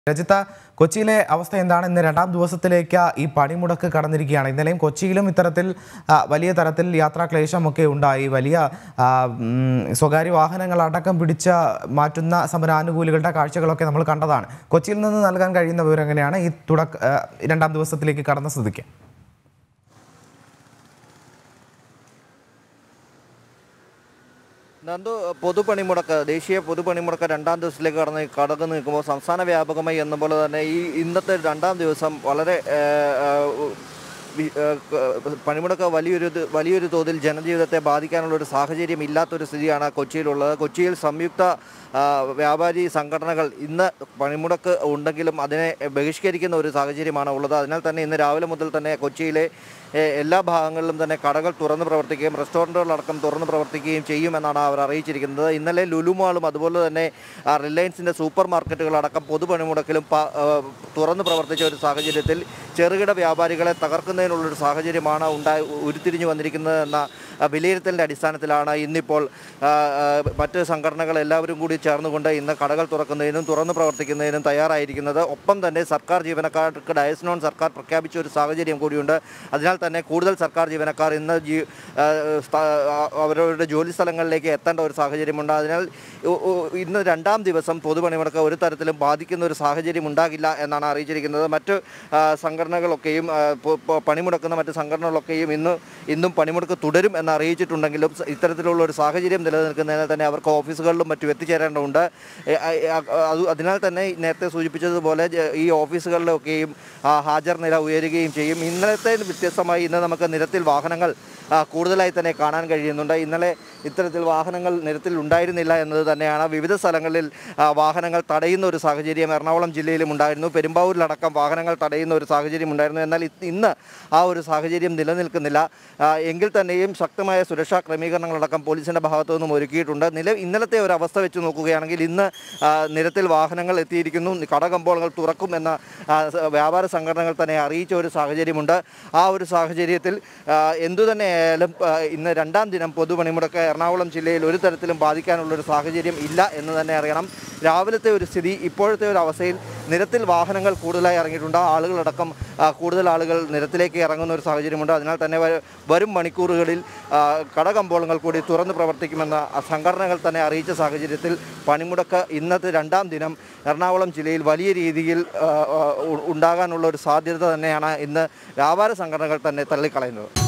രജിത്ത കൊച്ചിയിലെ അവസ്ഥ എന്താണ് ഇന്ന് രണ്ടാം ദിവസത്തിലേക്ക് ഈ പണിമുടക്ക് കടന്നിരിക്കുകയാണ് ഇന്നലെയും കൊച്ചിയിലും ഇത്തരത്തിൽ ആ, വലിയ തരത്തിൽ യാത്രാക്ലേശമൊക്കെ ഉണ്ടായി വലിയ ആ, ഉം, സ്വകാര്യ വാഹനങ്ങൾ അടക്കം പിടിച്ച മാറ്റുന്ന സമരാനുകൂലികളുടെ കാഴ്ചകളൊക്കെ നമ്മൾ കണ്ടതാണ് കൊച്ചിയിൽ നിന്ന് നൽകാൻ കഴിയുന്ന വിവരം എങ്ങനെയാണ് ഈ തുടക്ക ആ, രണ്ടാം ദിവസത്തിലേക്ക് കടന്ന സ്ഥിതിക്ക് നന്ദു പൊതുപണിമുടക്ക് ദേശീയ പൊതുപണിമുടക്ക് രണ്ടാം ദിവസത്തിലേക്ക് കടന്ന് കടന്നു നിൽക്കുമ്പോൾ സംസ്ഥാന വ്യാപകമായി എന്ന പോലെ തന്നെ ഈ ഇന്നത്തെ രണ്ടാം ദിവസം വളരെ ഏഹ്, ഏഹ്, വി- ഏഹ്, ക- പണിമുടക്ക് വലിയൊരു ഇത് വലിയൊരു തോതിൽ ജനജീവിതത്തെ ബാധിക്കാനുള്ള ഒരു സാഹചര്യം ഇല്ലാത്തൊരു സ്ഥിതിയാണ് കൊച്ചിയിലുള്ളത് കൊച്ചിയിൽ സംയുക്ത ആ, വ്യാപാരി സംഘടനകൾ ഇന്ന് പണിമുടക്ക് ഉണ്ടെങ്കിലും അതിനെ ബഹിഷ്കരിക്കുന്ന ഒരു സാഹചര്യമാണ് ഉള്ളത് അതിനാൽ തന്നെ ഇന്ന് രാവിലെ മുതൽ തന്നെ കൊച്ചിയിലെ ഏ, എല്ലാ ഭാഗങ്ങളിലും തന്നെ കടകൾ തുറന്ന് പ്രവർത്തിക്കുകയും റെസ്റ്റോറൻറ്റുകളടക്കം തുറന്ന് പ്രവർത്തിക്കുകയും ചെയ്യുമെന്നാണ് അവർ അറിയിച്ചിരിക്കുന്നത് ഇന്നലെ ലുലുമാളും അതുപോലെ തന്നെ ആ, റിലയൻസിൻ്റെ സൂപ്പർ മാർക്കറ്റുകളടക്കം പൊതുപണിമുടക്കിലും പ- ആ, തുറന്ന് പ്രവർത്തിച്ച ഒരു സാഹചര്യത്തിൽ ചെറുകിട വ്യാപാരികളെ തകർക്കുന്നതിനുള്ളൊരു സാഹചര്യമാണ് ഉണ്ടായി ഉരുത്തിരിഞ്ഞു വന്നിരിക്കുന്നത് എന്ന ആ, വിലയിരുത്തലിൻ്റെ അടിസ്ഥാനത്തിലാണ് ഇന്നിപ്പോൾ ആ, ആ, മറ്റ് സംഘടനകൾ എല്ലാവരും കൂടി ചേർന്നുകൊണ്ട് ഇന്ന് കടകൾ തുറക്കുന്നതിനും തുറന്ന് പ്രവർത്തിക്കുന്നതിനും തയ്യാറായിരിക്കുന്നത് ഒപ്പം തന്നെ സർക്കാർ ജീവനക്കാർക്ക് ഡയസ്നോൺ സർക്കാർ പ്രഖ്യാപിച്ച ഒരു സാഹചര്യം കൂടിയുണ്ട് അതിനാൽ തന്നെ കൂടുതൽ സർക്കാർ ജീവനക്കാർ ഇന്ന് ജീ ആ, സ്ഥ- ആ, അവരവരുടെ ജോലി സ്ഥലങ്ങളിലേക്ക് എത്തേണ്ട ഒരു സാഹചര്യമുണ്ട് അതിനാൽ ഉ- ഉ- ഇന്ന് രണ്ടാം ദിവസം പൊതുപണിമുടക്ക് ഒരു തരത്തിലും ബാധിക്കുന്ന ഒരു സാഹചര്യം ഉണ്ടാകില്ല എന്നാണ് അറിയിച്ചിരിക്കുന്നത് മറ്റ് ആ, സംഘടനകളൊക്കെയും ആ, പൊ- പൊ- പണിമുടക്കുന്ന മറ്റ് സംഘടനകളൊക്കെയും ഇന്ന് ഇന്നും പണിമുടക്ക് തുടരും എന്ന് അറിയിച്ചിട്ടുണ്ടെങ്കിലും സ- ഇത്തരത്തിലുള്ള ഒരു സാഹചര്യം നിലനിൽക്കുന്നതിനാൽ തന്നെ അവർക്ക് ഓഫീസുകളിലും മറ്റും എത്തിച്ചേരേണ്ടതുണ്ട് എ, ആ, ആ, അത് അതിനാൽ തന്നെ നേരത്തെ സൂചിപ്പിച്ചതുപോലെ ജ- ഈ ഓഫീസുകളിലൊക്കെയും ആ, ഹാജർ നില ഉയരുകയും ചെയ്യും ഇന്നലത്തെ വ്യത്യസ്തമായി ഇന്ന് നമുക്ക് നിരത്തിൽ വാഹനങ്ങൾ ആ, കൂടുതലായി തന്നെ കാണാൻ കഴിയുന്നുണ്ട് ഇന്നലെ ഇത്തരത്തിൽ വാഹനങ്ങൾ നിരത്തിൽ ഉണ്ടായിരുന്നില്ല എന്നത് തന്നെയാണ് വിവിധ സ്ഥലങ്ങളിൽ ആ, വാഹനങ്ങൾ തടയുന്ന ഒരു സാഹചര്യം എറണാകുളം ജില്ലയിലും ഉണ്ടായിരുന്നു പെരുമ്പാവൂരിലടക്കം വാഹനങ്ങൾ തടയുന്ന ഒരു സാഹചര്യം ഉണ്ടായിരുന്നു എന്നാൽ ഇത് ഇന്ന് ആ ഒരു സാഹചര്യം നിലനിൽക്കുന്നില്ല ആ, എങ്കിൽ തന്നെയും ശക്തമായ സുരക്ഷാ ക്രമീകരണങ്ങളടക്കം പോലീസിൻ്റെ ഭാഗത്തു നിന്നും ഒരുക്കിയിട്ടുണ്ട് നില ഇന്നലത്തെ ഒരു അവസ്ഥ വെച്ച് നോക്കുകയാണെങ്കിൽ ഇന്ന് ആ, നിരത്തിൽ വാഹനങ്ങൾ എത്തിയിരിക്കുന്നു കടകമ്പോളങ്ങൾ തുറക്കും എന്ന ആ, സ- വ്യാപാര സംഘടനകൾ തന്നെ അറിയിച്ച ഒരു സാഹചര്യമുണ്ട് ആ ഒരു സാഹചര്യത്തിൽ ആ, എന്തു തന്നെയായാലും ആ, ഇന്ന് രണ്ടാം ദിനം പൊതുപണിമുടക്ക് എറണാകുളം ജില്ലയിൽ ഒരു തരത്തിലും ബാധിക്കാനുള്ള ഒരു സാഹചര്യം ഇല്ല എന്ന് തന്നെ അറിയണം രാവിലത്തെ ഒരു സ്ഥിതി ഇപ്പോഴത്തെ ഒരു അവസ്ഥയിൽ നിരത്തിൽ വാഹനങ്ങൾ കൂടുതലായി ഇറങ്ങിയിട്ടുണ്ട് ആളുകളടക്കം ആ, കൂടുതൽ ആളുകൾ നിരത്തിലേക്ക് ഇറങ്ങുന്ന ഒരു സാഹചര്യമുണ്ട് അതിനാൽ തന്നെ വ- വരും മണിക്കൂറുകളിൽ ആ, കടകമ്പോളങ്ങൾ കൂടി തുറന്ന് പ്രവർത്തിക്കുമെന്ന ആ സംഘടനകൾ തന്നെ അറിയിച്ച സാഹചര്യത്തിൽ പണിമുടക്ക് ഇന്നത്തെ രണ്ടാം ദിനം എറണാകുളം ജില്ലയിൽ വലിയ രീതിയിൽ ആ, ആ, ഉ- ഉണ്ടാകാനുള്ള ഒരു സാധ്യത തന്നെയാണ് ഇന്ന് വ്യാപാര സംഘടനകൾ തന്നെ തള്ളിക്കളയുന്നത്